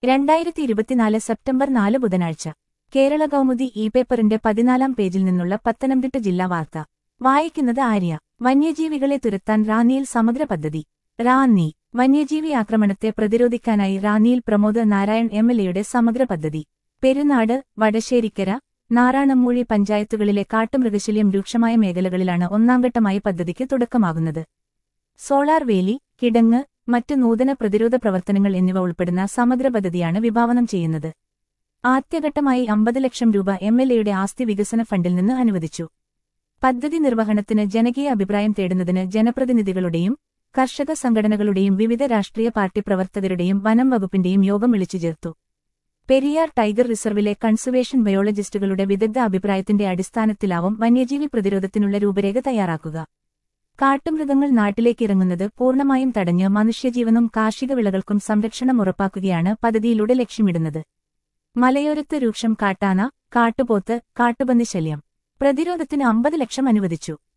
രണ്ടായിരത്തി ഇരുപത്തിനാല് സെപ്റ്റംബർ നാല് ബുധനാഴ്ച കേരള കൗമുദി ഇ പേപ്പറിന്റെ പതിനാലാം പേജിൽ നിന്നുള്ള പത്തനംതിട്ട ജില്ലാ വാർത്ത വായിക്കുന്നത് ആര്യ വന്യജീവികളെ തുരത്താൻ റാന്നിയിൽ സമഗ്ര പദ്ധതി റാന്നി വന്യജീവി ആക്രമണത്തെ പ്രതിരോധിക്കാനായി റാന്നിയിൽ പ്രമോദ് നാരായൺ എം എൽ എയുടെ സമഗ്ര പദ്ധതി പെരുനാട് വടശ്ശേരിക്കര നാറാണമ്മൂഴി പഞ്ചായത്തുകളിലെ കാട്ടുമൃഗശല്യം രൂക്ഷമായ മേഖലകളിലാണ് ഒന്നാംഘട്ടമായി പദ്ധതിക്ക് തുടക്കമാകുന്നത് സോളാർ വേലി കിടങ്ങ് മറ്റ് നൂതന പ്രതിരോധ പ്രവർത്തനങ്ങൾ എന്നിവ ഉൾപ്പെടുന്ന സമഗ്ര പദ്ധതിയാണ് വിഭാവനം ചെയ്യുന്നത് ആദ്യഘട്ടമായി അമ്പത് ലക്ഷം രൂപ എം എൽ എയുടെ ആസ്തി വികസന ഫണ്ടിൽ നിന്ന് അനുവദിച്ചു പദ്ധതി നിർവഹണത്തിന് ജനകീയ അഭിപ്രായം തേടുന്നതിന് ജനപ്രതിനിധികളുടെയും കർഷക സംഘടനകളുടെയും വിവിധ രാഷ്ട്രീയ പാർട്ടി പ്രവർത്തകരുടെയും വനം വകുപ്പിന്റെയും യോഗം വിളിച്ചു ചേർത്തു പെരിയാർ ടൈഗർ റിസർവിലെ കൺസർവേഷൻ ബയോളജിസ്റ്റുകളുടെ വിദഗ്ധ അഭിപ്രായത്തിന്റെ അടിസ്ഥാനത്തിലാവും വന്യജീവി പ്രതിരോധത്തിനുള്ള രൂപരേഖ തയ്യാറാക്കുക കാട്ടുമൃഗങ്ങൾ നാട്ടിലേക്കിറങ്ങുന്നത് പൂർണ്ണമായും തടഞ്ഞ് മനുഷ്യജീവനും കാർഷിക വിളകൾക്കും സംരക്ഷണം ഉറപ്പാക്കുകയാണ് പദ്ധതിയിലൂടെ ലക്ഷ്യമിടുന്നത് മലയോരത്ത് രൂക്ഷം കാട്ടാന കാട്ടുപോത്ത് കാട്ടുപന്നി ശല്യം പ്രതിരോധത്തിന് അമ്പത് ലക്ഷം അനുവദിച്ചു